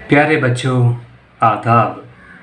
प्यारे बच्चों आदाब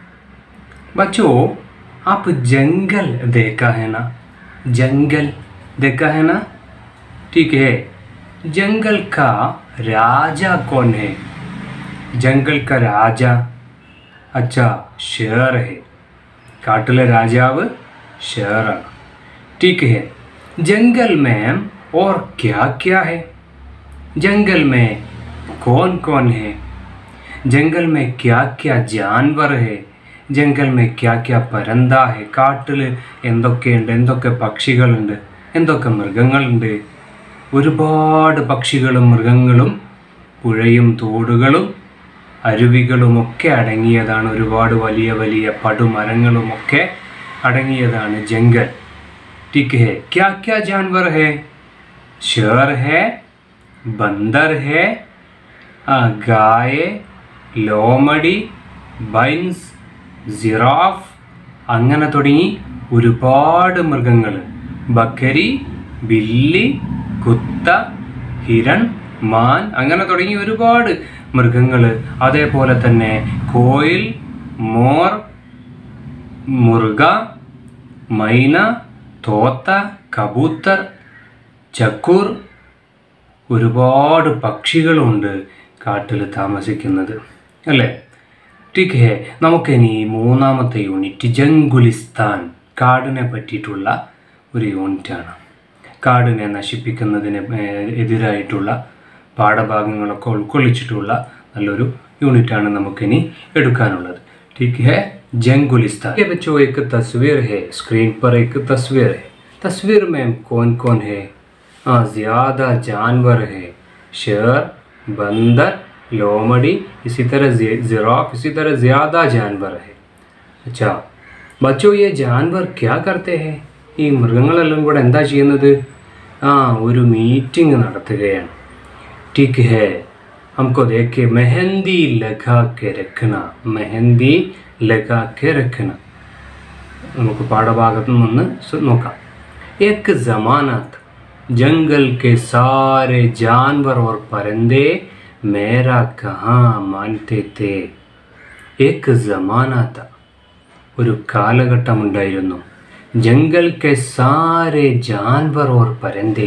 बच्चों आप जंगल देखा है ना जंगल देखा है ना ठीक है जंगल का राजा कौन है जंगल का राजा अच्छा शेर है കാട്ടിലെ രാജാവ് ഷേറാണ് ठीक है जंगल में और क्या क्या है जंगल में कौन कौन है जंगल में क्या क्या जानवर है ജംഗൽ മേ ക്യാ ക്യാ പരന്ത ഹെ കാട്ടിൽ എന്തൊക്കെയുണ്ട് എന്തൊക്കെ പക്ഷികളുണ്ട് എന്തൊക്കെ മൃഗങ്ങളുണ്ട് ഒരുപാട് പക്ഷികളും മൃഗങ്ങളും പുഴയും തോടുകളും അരുവികളുമൊക്കെ അടങ്ങിയതാണ് ഒരുപാട് വലിയ വലിയ പടുമരങ്ങളുമൊക്കെ അടങ്ങിയതാണ് ജംഗൽ ठीक है क्या क्या जानवर है शेर है बंदर है आ, गाय ലോമടി ബൈൻസ് ജിറാഫ് അങ്ങനെ തുടങ്ങി ഒരുപാട് മൃഗങ്ങൾ ബക്കരി ബില്ലി കുത്ത ഹിരൺ മാൻ അങ്ങനെ തുടങ്ങി ഒരുപാട് മൃഗങ്ങൾ അതേപോലെ തന്നെ കോയിൽ മോർ മുർഗ മൈന തോത്ത കബൂത്തർ ചക്കൂർ ഒരുപാട് പക്ഷികളുണ്ട് കാട്ടിൽ താമസിക്കുന്നത് അല്ലേ ठीक है നമുക്കിനി മൂന്നാമത്തെ യൂണിറ്റ് ജംഗുലിസ്ഥാൻ കാടിനെ പറ്റിയിട്ടുള്ള ഒരു യൂണിറ്റാണ് കാടിനെ നശിപ്പിക്കുന്നതിന് ഏർ, എതിരായിട്ടുള്ള പാഠഭാഗങ്ങളൊക്കെ ഉൾക്കൊള്ളിച്ചിട്ടുള്ള നല്ലൊരു യൂണിറ്റാണ് നമുക്കിനി എടുക്കാനുള്ളത് ठीक है जंगुलिस्तान ये बच्चों एक तस्वीर है स्क्रीन पर एक तस्वीर है तस्वीर में कौन कौन है हाँ ज़्यादा जानवर है शेर बंदर लोमड़ी इसी तरह जि- जिराफ इसी तरह ज़्यादा जानवर है अच्छा ബച്ചോ ഈ ജാൻവർ ക്യാ കർത്തെ ഹേ ഈ മൃഗങ്ങളെല്ലാം കൂടെ എന്താ ചെയ്യുന്നത് ആ ഒരു മീറ്റിംഗ് നടത്തുകയാണ് ठीक है हमको देखिए मेहंदी लगा के रखना मेहंदी लगा के रखना നമുക്ക് പാഠഭാഗത്ത് നിന്ന് സു- നോക്കാം एक जमाना था जंगल के सारे जानवर और परिंदे मेरा कहाँ मानते थे एक जमाना था ഒരു കാലഘട്ടമുണ്ടായിരുന്നു ജംഗൽ കെ സാരെ ജാൻവർ ഓർ പരന്തേ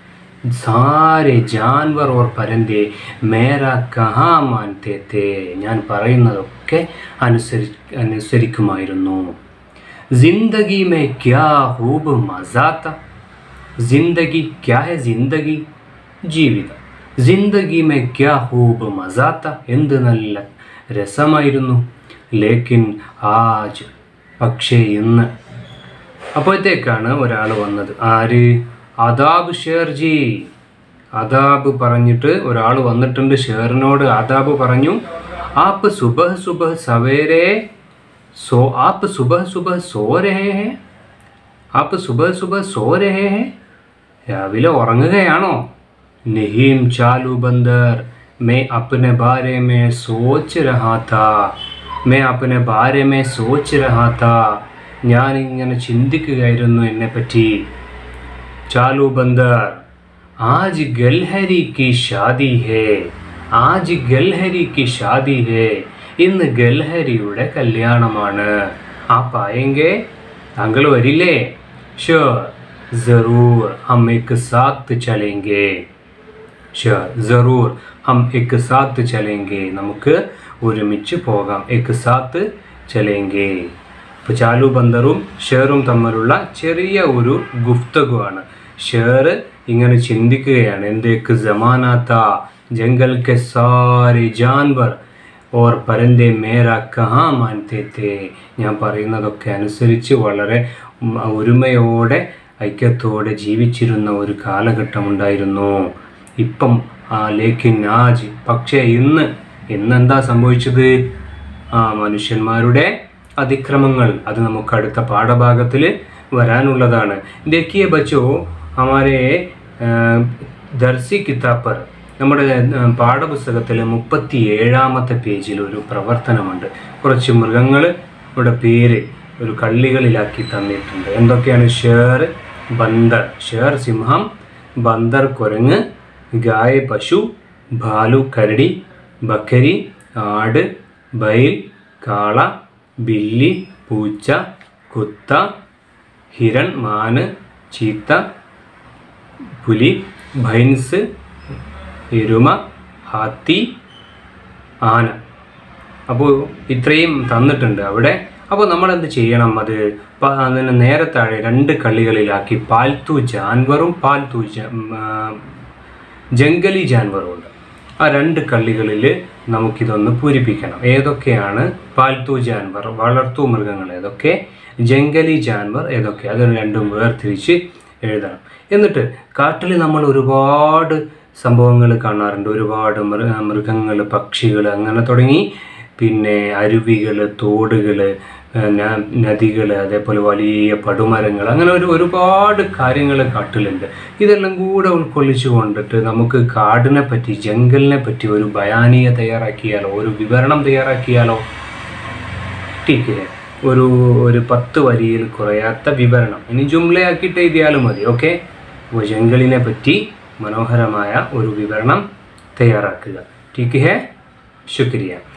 സാരെ ജാൻവർ ഓർ പരന്തേ മേര കഹാ മാൻതേ തേ ഞാൻ പറയുന്നതൊക്കെ അനുസരി അനുസരിക്കുമായിരുന്നു ജിന്ദഗി മേ ക്യാ ഹൂബ് മസാത്ത ജിന്ദഗി ക്യാ ഹെ ജിന്ദഗി ജീവിതം ജിന്ദഗി മേ ക്യാ ഹൂബ് മസാത്ത എന്ത് നല്ല രസമായിരുന്നു ലേക്കിൻ ആജ് പക്ഷേ ഇന്ന് അപ്പോഴത്തേക്കാണ് ഒരാൾ വന്നത് ആര് അദാബ് ഷേർജി അദാബ് പറഞ്ഞിട്ട് ഒരാൾ വന്നിട്ടുണ്ട് ഷേറിനോട് അദാബ് പറഞ്ഞു ആപ്പ് സുബഹ് സുബഹ് സവേരെ സോ ആപ്പ് സുബഹ് സുബഹ് സോ രഹേ ഹേ ആപ്പ് സുബഹ് സുബഹ് സോ രഹേ ഹേ രാവിലെ ഉറങ്ങുകയാണോ നഹീം ചാലു ബന്ദർ मैं अपने बारे में सोच रहा था मैं अपने बारे में सोच रहा था ഞാൻ ഇങ്ങനെ ചിന്തിക്കുകയായിരുന്നു എന്നെപ്പറ്റി ചാലു ബന്ദർ ആജ് ഗൽഹരി കി ഷാദി ഹേ ആജ് ഗൽഹരി കി ഷാദി ഹേ ഇന്ന് ഗൽഹരിയുടെ കല്യാണമാണ് ആ പായെങ്കെ താങ്കൾ വരില്ലേ ഷുർ ജറൂർ ഹം എക് സാത്ത് ചലേങ്കെ ഷുർ ജറൂർ ഹം എക് സാത്ത് ചലേങ്കെ നമുക്ക് ഒരുമിച്ച് പോകാം എക് സാത്ത് ചലേങ്കെ ഇപ്പോൾ ചാലു ബന്ദറും ഷേറും തമ്മിലുള്ള ചെറിയ ഒരു ഗുഫ്തഗുവാണ് ഷേർ ഇങ്ങനെ ചിന്തിക്കുകയാണ് എന്തേക്ക് ജമാനാത്ത ജംഗൽ കെ സാരി ജാൻവർ ഓർ പരന്തെ മേര കഹാ മാൻതേ തേ ഞാൻ പറയുന്നതൊക്കെ അനുസരിച്ച് വളരെ ഉം, ഒരുമയോടെ ഐക്യത്തോടെ ജീവിച്ചിരുന്ന ഒരു കാലഘട്ടമുണ്ടായിരുന്നു ഇപ്പം ആ ലേക്കിൻ ആജ് പക്ഷേ ഇന്ന് ഇന്നെന്താ സംഭവിച്ചത് ആ മനുഷ്യന്മാരുടെ അതിക്രമങ്ങൾ അത് നമുക്ക് അടുത്ത പാഠഭാഗത്തിൽ വരാനുള്ളതാണ് देखिए बच्चों हमारे ആ, ദർസി കിതാബ് നമ്മുടെ ആ, പാഠപുസ്തകത്തിലെ മുപ്പത്തി ഏഴാമത്തെ പേജിൽ ഒരു പ്രവർത്തനമുണ്ട് കുറച്ച് മൃഗങ്ങൾ ഇവിടെ പേര് ഒരു കള്ളികളിലാക്കി തന്നിട്ടുണ്ട് എന്തൊക്കെയാണ് ഷേർ ബന്ദർ ഷേർ സിംഹം ബന്ദർ കുരങ്ങ് ഗായ പശു ഭാലു കരടി ബക്കരി ആട് ബൈൽ കാള ബില്ലി പൂച്ച കുത്ത ഹിരൺ മാന് ചീത്ത പുലി ഭൈൻസ് എരുമ ഹാത്തി ആന അപ്പോൾ ഇത്രയും തന്നിട്ടുണ്ട് അവിടെ അപ്പോൾ നമ്മൾ എന്ത് ചെയ്യണം അത് പ- അതിന് നേരെ താഴെ രണ്ട് കളികളിലാക്കി പാൽത്തു ജാൻവറും പാൽത്തു ജ- ഉം, ആ, ജംഗലി ജാൻവറും ഉണ്ട് ആ രണ്ട് കള്ളികളിൽ നമുക്കിതൊന്ന് പൂരിപ്പിക്കണം ഏതൊക്കെയാണ് പാൽത്തു ജാൻവർ വളർത്തു മൃഗങ്ങൾ ഏതൊക്കെ ജംഗലി ജാൻവർ ഏതൊക്കെ അത് രണ്ടും വേർതിരിച്ച് എഴുതണം എന്നിട്ട് കാട്ടിൽ നമ്മൾ ഒരുപാട് സംഭവങ്ങൾ കാണാറുണ്ട് ഒരുപാട് മൃ മൃഗങ്ങൾ പക്ഷികൾ അങ്ങനെ തുടങ്ങി പിന്നെ അരുവികൾ തോടുകൾ നദികൾ അതേപോലെ വലിയ പടുമരങ്ങൾ അങ്ങനെ ഒരു ഒരുപാട് കാര്യങ്ങൾ കാട്ടിലുണ്ട് ഇതെല്ലാം കൂടെ ഉൾക്കൊള്ളിച്ചു കൊണ്ടിട്ട് നമുക്ക് കാടിനെ പറ്റി ജംഗലിനെ പറ്റി ഒരു ബയാനിയ തയ്യാറാക്കിയാലോ ഒരു വിവരണം തയ്യാറാക്കിയാലോ ടീക്ക് ഒരു ഒരു പത്ത് വരിയിൽ കുറയാത്ത വിവരണം ഇനി ജുംലയാക്കിയിട്ട് എഴുതിയാലും മതി ഓക്കെ അപ്പോൾ ജംഗലിനെ പറ്റി മനോഹരമായ ഒരു വിവരണം തയ്യാറാക്കുക ടീക്ക് ഹേ ശുക്രിയ